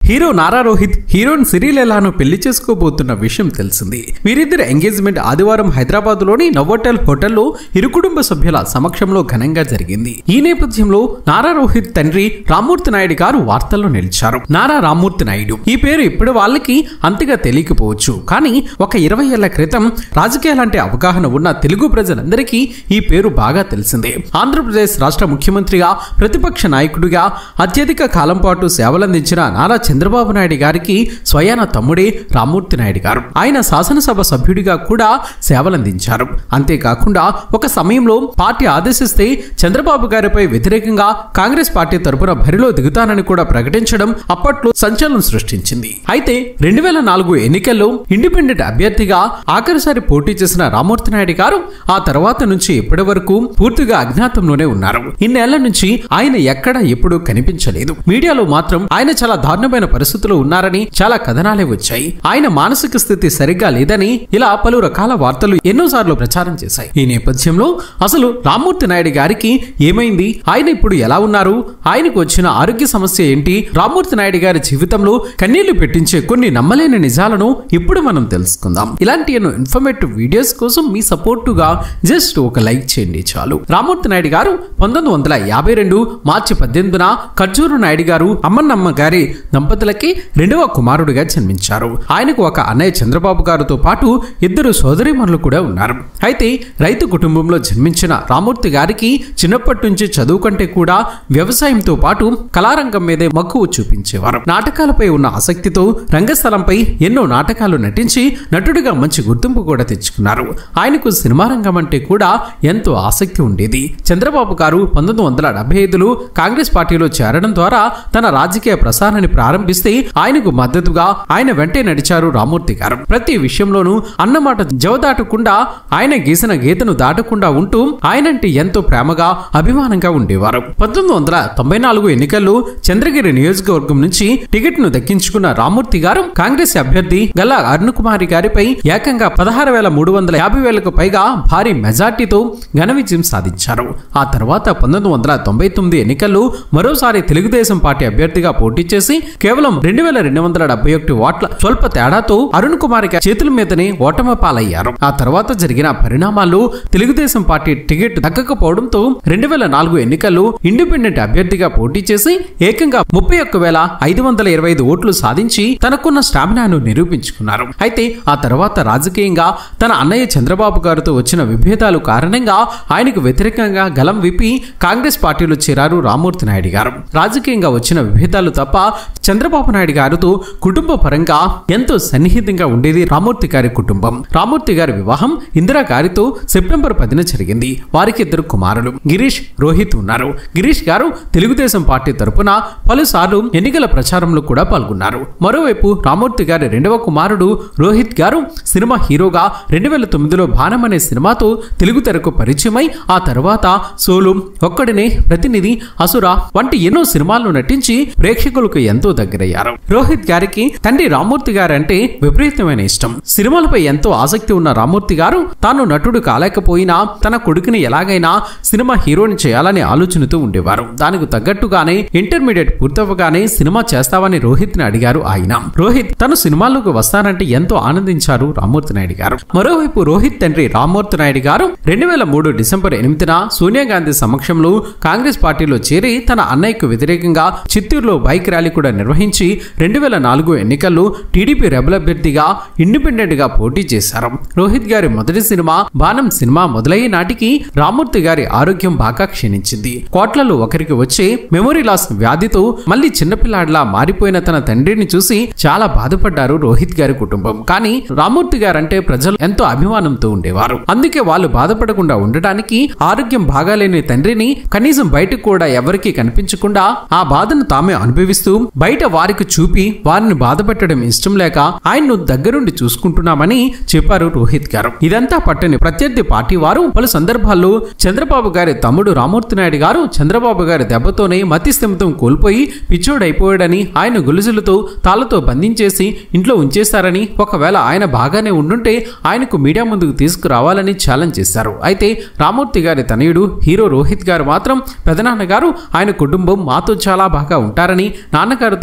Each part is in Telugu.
హీరో నారా రోహిత్ హీరోయిన్ సిరిలేలాను పెళ్లి చేసుకోబోతున్న విషయం తెలిసింది వీరిద్దరి ఎంగేజ్మెంట్ ఆదివారం హైదరాబాద్ లోని నవోటెల్ హోటల్లో ఇరు కుటుంబ సభ్యుల సమక్షంలో ఘనంగా జరిగింది ఈ నేపథ్యంలో నారా రోహిత్ తండ్రి రామ్మూర్తి నాయుడు గారు వార్తల్లో నిలిచారు నారా రామ్మూర్తి నాయుడు ఈ పేరు ఇప్పుడు వాళ్ళకి అంతగా తెలియకపోవచ్చు కానీ ఒక ఇరవై ఏళ్ల క్రితం రాజకీయాలంటే అవగాహన ఉన్న తెలుగు ప్రజలందరికీ ఈ పేరు బాగా తెలిసిందే ఆంధ్రప్రదేశ్ రాష్ట్ర ముఖ్యమంత్రిగా ప్రతిపక్ష నాయకుడిగా అత్యధిక కాలం పాటు సేవలందించిన నారా చంద్రబాబు నాయుడు గారికి స్వయాన తమ్ముడే రామ్మూర్తి నాయుడు గారు ఆయన శాసనసభ సభ్యుడిగా కూడా సేవలందించారు అంతేకాకుండా ఒక సమయంలో పార్టీ ఆదేశిస్తే చంద్రబాబు గారిపై వ్యతిరేకంగా కాంగ్రెస్ పార్టీ తరపున బరిలో దిగుతానని కూడా ప్రకటించడం అప్పట్లో సంచలనం సృష్టించింది అయితే రెండు వేల నాలుగు ఎన్నికల్లో ఇండిపెండెంట్ అభ్యర్థిగా ఆఖరిసారి పోటీ చేసిన రామ్మూర్తి నాయుడు గారు ఆ తర్వాత నుంచి ఇప్పటి వరకు పూర్తిగా అజ్ఞాతంలోనే ఉన్నారు ఇన్నేళ్ల నుంచి ఆయన ఎక్కడ ఎప్పుడూ కనిపించలేదు మీడియాలో మాత్రం ఆయన చాలా దారుణమైన పరిస్థితుల్లో ఉన్నారని చాలా కథనాలే వచ్చాయి ఆయన మానసిక స్థితి సరిగ్గా లేదని ఇలా పలు రకాల వార్తలు ఎన్నోసార్లు ప్రచారం చేశాయి ఈ నేపథ్యంలో అసలు రామ్మూర్తి నాయుడు గారికి ఏమైంది ఆయన ఇప్పుడు ఎలా ఉన్నారు ఆయనకు వచ్చిన ఆరోగ్య సమస్య ఏంటి రామ్మూర్తి నాయుడు గారి జీవితంలో కన్నీళ్లు పెట్టించే కొన్ని నమ్మలేని నిజాలను ఇప్పుడు మనం తెలుసుకుందాం ఇలాంటి ఎన్నో ఇన్ఫర్మేటివ్ వీడియోస్ కోసం మీ సపోర్టుగా జస్ట్ ఒక లైక్ చేయండి చాలు రామ్మూర్తి నాయుడు గారు పంతొమ్మిది వందల యాభై రెండు మార్చి పద్దెనిమిదిన ఖర్జూరు నాయుడు గారు అమ్మన్నమ్మ గారి దంపతులకి రెండవ కుమారుడిగా జన్మించారు ఆయనకు ఒక అన్నయ్య చంద్రబాబు గారితో పాటు ఇద్దరు సోదరిమణులు కూడా ఉన్నారు అయితే రైతు కుటుంబంలో జన్మించిన రామూర్తి గారికి చిన్నప్పటి నుంచి చదువు కంటే కూడా వ్యవసాయంతో పాటు కళారంగం మీదే మక్కువ చూపించేవారు నాటకాలపై ఉన్న ఆసక్తితో రంగస్థలంపై ఎన్నో నాటకాలు నటించి నటుడిగా మంచి గుర్తింపు కూడా తెచ్చుకున్నారు ఆయనకు సినిమా రంగం అంటే కూడా ఎంతో ఆసక్తి ఉండేది చంద్రబాబు గారు పంతొమ్మిది వందల డెబ్బై ఐదులో కాంగ్రెస్ పార్టీలో చేరడం ద్వారా తన రాజకీయ ప్రసారాన్ని ప్రారంభిస్తే ఆయనకు మద్దతుగా ఆయన వెంటే నడిచారు రామూర్తి గారు ప్రతి విషయంలోనూ అన్నమాట జవదాటకుండా ఆయన గీసిన గీతను దాటకుండా ఉంటూ ఆయనంటే ఎంతో ప్రేమగా అభిమానంగా ఉండేవారు పంతొమ్మిది వందల తొంభై నాలుగు ఎన్నికల్లో చంద్రగిరి నియోజకవర్గం నుంచి టికెట్ ను దక్కించుకున్న రామూర్తి గారు కాంగ్రెస్ అభ్యర్థి గల్లా అరుణకుమారి గారిపై ఏకంగా పదహారు వేల మూడు వందల యాభై వేలకు పైగా భారీ మెజార్టీతో ఘన విజయం సాధించారు ఆ తర్వాత పంతొమ్మిది వందల తొంభై తొమ్మిది ఎన్నికల్లో మరోసారి తెలుగుదేశం పార్టీ అభ్యర్థిగా పోటీ చేసి కేవలం రెండు వేల రెండు వందల డెబ్బై ఒకటి ఓట్ల స్వల్ప తేడాతో అరుణ్ కుమార్ గారి చేతుల మీదనే ఓటమి పాలయ్యారు ఆ తర్వాత జరిగిన పరిణామాల్లో తెలుగుదేశం పార్టీ టికెట్ దక్కకపోవడంతో రెండు వేల నాలుగు ఎన్నికల్లో ఇండిపెండెంట్ అభ్యర్థిగా పోటీ చేసి ఏకంగా ముప్పై ఒక్క వేల ఐదు వందల ఇరవై ఐదు ఓట్లు సాధించి తనకున్న స్టామినాను నిరూపించుకున్నారు అయితే ఆ తర్వాత రాజకీయంగా తన అన్నయ్య చంద్రబాబు గారితో వచ్చిన విభేదాలు కారణంగా ఆయనకు వ్యతిరేకంగా గలం విప్పి కాంగ్రెస్ పార్టీలో చేరారు రామ్మూర్తి నాయుడు గారు రాజకీయంగా వచ్చిన విభేదాలు తప్ప చంద్రబాబు నాయుడు గారితో కుటుంబ పరంగా ఎంతో సన్నిహితంగా ఉండేది రామ్మూర్తి గారి కుటుంబం రామ్మూర్తి గారి వివాహం ఇందిరా గారితో సెప్టెంబర్ పదిన జరిగింది వారికి ఇద్దరు కుమారులు గిరీష్ రోహిత్ ఉన్నారు గిరీష్ గారు తెలుగుదేశం పార్టీ తరపున పలుసార్లు ఎన్నికల ప్రచారంలో కూడా పాల్గొన్నారు మరోవైపు రామ్మూర్తి గారి రెండవ కుమారుడు రోహిత్ గారు సినిమా హీరోగా రెండు వేల తొమ్మిదిలో బాణం అనే సినిమాతో తెలుగు తెరకు పరిచయమై ఆ తర్వాత సోలు ఒక్కడినే ప్రతినిధి అసుర వంటి ఎన్నో సినిమాల్లో నటించి ప్రేక్షకులకు ఎంతో దగ్గరయ్యారు రోహిత్ గారికి తండ్రి రామ్మూర్తి గారు అంటే విపరీతమైన ఇష్టం సినిమాలపై ఎంతో ఆసక్తి ఉన్న రామ్మూర్తి గారు తాను నటుడు కాలేకపోయినా తన కొడుకుని ఎలాగైనా సినిమా హీరోని చేయాలని ఆలోచనతో ఉండేవారు దానికి తగ్గట్టుగానే ఇంటర్మీడియట్ పూర్తవగానే సినిమా చేస్తావని రోహిత్ ని అడిగారు ఆయన రోహిత్ తను సినిమాల్లోకి వస్తానంటే ఎంతో ఆనందించారు రామ్మూర్తి నాయుడు గారు మరోవైపు రోహిత్ తండ్రి రామ్మూర్తి నాయుడు గారు రెండు వేల మూడు డిసెంబర్ ఎనిమిదిన సోనియా గాంధీ సమక్షంలో కాంగ్రెస్ పార్టీలో చేరి తన అన్నయ్యకు వ్యతిరేకంగా చిత్తూరులో బైక్ ర్యాలీ కూడా నిర్వహించి రెండు వేల నాలుగు ఎన్నికల్లో టీడీపీ రెబల్ అభ్యర్థిగా ఇండిపెండెంట్ గా పోటీ చేశారు రోహిత్ గారి మొదటి సినిమా బాణం సినిమా మొదలయ్యే నాటికి రామ్మూర్తి గారి ఆరోగ్యం బాగా క్షీణించింది కోట్లలో ఒకరికి వచ్చే మెమొరీ లాస్ వ్యాధితో మళ్ళీ చిన్నపిల్లాడిలా మారిపోయిన తన తండ్రిని చూసి చాలా బాధపడ్డారు రోహిత్ గారి కుటుంబం కానీ రామ్మూర్తి గారంటే ప్రజలు ఎంతో అభిమానంతో ఉండేవారు అందుకే వాళ్ళు బాధపడకుండా ఉండటానికి ఆరోగ్యం బాగాలేని తండ్రిని కనీసం బయటకు కూడా ఎవరికీ కనిపించకుండా ఆ బాధను తామే అనుభవిస్తూ బయట వారికి చూపి వారిని బాధపెట్టడం ఇష్టం లేక ఆయన్ను దగ్గరుండి చూసుకుంటున్నామని చెప్పారు రోహిత్ గారు ఇదంతా పట్టని ప్రత్యర్థి పార్టీ వారు పలు సందర్భాల్లో చంద్రబాబు గారి తమ్ముడు రామూర్తి నాయుడు గారు చంద్రబాబు గారి దెబ్బతోనే మతి స్థిమితం కోల్పోయి పిచ్చోడైపోయాడని ఆయన గొలుసులతో తాళ్లతో బంధించేసి ఇంట్లో ఉంచేశారని ఒకవేళ ఆయన బాగానే ఉండుంటే ఆయనకు మీడియా ముందుకు తీసుకురావాలని ఛాలెంజ్ చేశారు అయితే రామూర్తి గారి తనయుడు హీరో రోహిత్ గారు మాత్రం పెదనాన్నగారు ఆయన కుటుంబం మాతో చాలా బాగా ఉంటారని నాన్నగారితో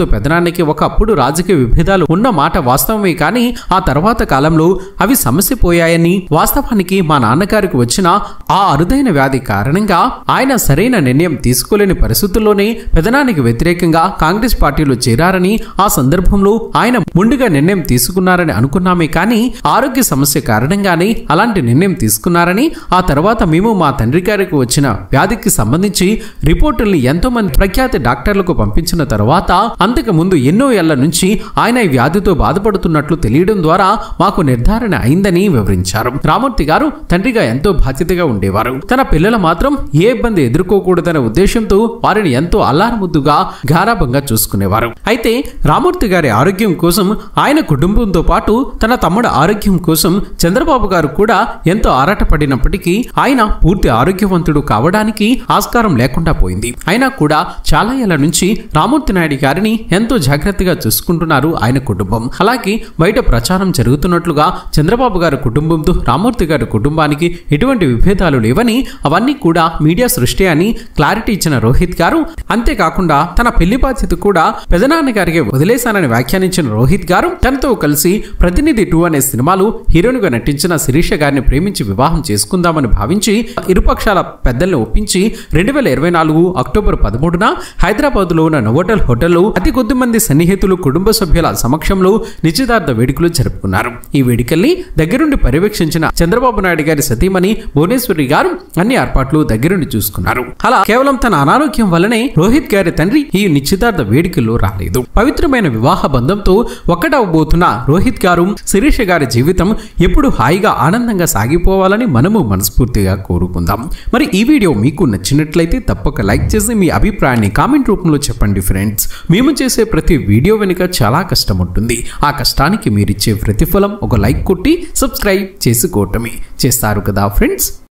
పెదనాన్నకి ఒకప్పుడు రాజకీయ విభేదాలు ఉన్న మాట వాస్తవమే కానీ ఆ తర్వాత కాలంలో అవి సమస్యపోయాయని వాస్తవానికి మా నాన్నగారికి వచ్చిన ఆ అరుదైన వ్యాధి కారణంగా ఆయన సరైన నిర్ణయం తీసుకోలేని పరిస్థితుల్లోనే పెదనానికి వ్యతిరేకంగా కాంగ్రెస్ పార్టీలో చేరారని ఆ సందర్భంలో ఆయన ముందుగా నిర్ణయం తీసుకున్నారని అనుకున్నామే కానీ ఆరోగ్య సమస్య కారణంగానే అలాంటి నిర్ణయం తీసుకున్నారని ఆ తర్వాత మేము మా తండ్రి గారికి వచ్చిన వ్యాధికి సంబంధించి రిపోర్టుల్ని ఎంతో మంది ప్రఖ్యాత డాక్టర్లకు పంపించిన తర్వాత అంతకు ముందు ఎన్నో ఏళ్ల నుంచి ఆయన ఈ వ్యాధితో బాధపడుతున్నట్లు తెలియడం ద్వారా మాకు నిర్ధారణ అయిందని వివరించారు రామూర్తి గారు తండ్రిగా ఎంతో బాధ్యతగా ఉండేవారు తన పిల్లల మాత్రం ఏ ఇబ్బంది ఎదుర్కోకూడదనే ఉద్దేశంతో వారిని ఎంతో అల్లారముద్దుగా గారాభంగా చూసుకునేవారు అయితే రామూర్తి గారి ఆరోగ్యం కోసం ఆయన కుటుంబంతో పాటు తన తమ్ముడు ఆరోగ్యం కోసం చంద్రబాబు గారు కూడా ఎంతో ఆరాటపడినప్పటికీ ఆయన పూర్తి ఆరోగ్యవంతుడు కావడానికి ఆస్కారం లేకుండా పోయింది అయినా కూడా చాలా ఏళ్ల నుంచి రామూర్తి నాయుడు గారిని ఎంతో జాగ్రత్తగా చూసుకుంటున్నారు ఆయన కుటుంబం అలాగే బయట ప్రచారం జరుగుతున్నట్లుగా చంద్రబాబు గారి కుటుంబంతో రామూర్తి గారి కుటుంబానికి ఎటువంటి విభేదాలు లేవని అవన్నీ కూడా మీడియా సృష్టి అని క్లారిటీ ఇచ్చిన రోహిత్ గారు అంతేకాకుండా తన పెళ్లి బాధ్యత కూడా పెదనాన్న గారికి వదిలేశానని వ్యాఖ్యానించిన రోహిత్ గారు తనతో కలిసి ప్రతినిధి టూ అనే సినిమాలు హీరోయిన్గా నటించిన శిరీష గారిని ప్రేమించి వివాహం చేసుకుందామని భావించి ఇరుపక్షాల పెద్దల్ని ఒప్పించి రెండు వేల ఇరవై నాలుగు అక్టోబర్ పదమూడున హైదరాబాద్ లో ఉన్న నోవోటల్ హోటల్లో అతి కొద్ది మంది సన్నిహితులు కుటుంబ సభ్యుల సమక్షంలో నిశ్చితార్థ వేడుకలు జరుపుకున్నారు ఈ వేడుకల్ని దగ్గరుండి పర్యవేక్షించిన చంద్రబాబు నాయుడు గారి సతీమణి భువనేశ్వరి గారు అన్ని ఏర్పాట్లు దగ్గరుండి చూసుకున్నారు అలా కేవలం తన అనారోగ్యం వల్లనే రోహిత్ గారి తండ్రి ఈ నిశ్చితార్థ వేడుకల్లో రాలేదు పవిత్రమైన వివాహ బంధంతో ఒక్కటవబోతున్న రోహిత్ గారు శిరీష గారి జీవితం ఎప్పుడు హాయిగా ఆనందంగా సాగిపోవాలని మనము మనస్ఫూర్తిగా కోరుకుందాం మరి ఈ వీడియో మీకు నచ్చినట్లయితే తప్పక లైక్ చేసి మీ అభిప్రాయాన్ని కామెంట్ రూపంలో చెప్పండి ఫ్రెండ్స్ మేము చేసే ప్రతి వీడియో వెనుక చాలా కష్టం ఉంటుంది ఆ కష్టానికి మీరిచ్చే ప్రతిఫలం ఒక లైక్ కొట్టి సబ్స్క్రైబ్ చేసుకోవటమే చేస్తారు కదా ఫ్రెండ్స్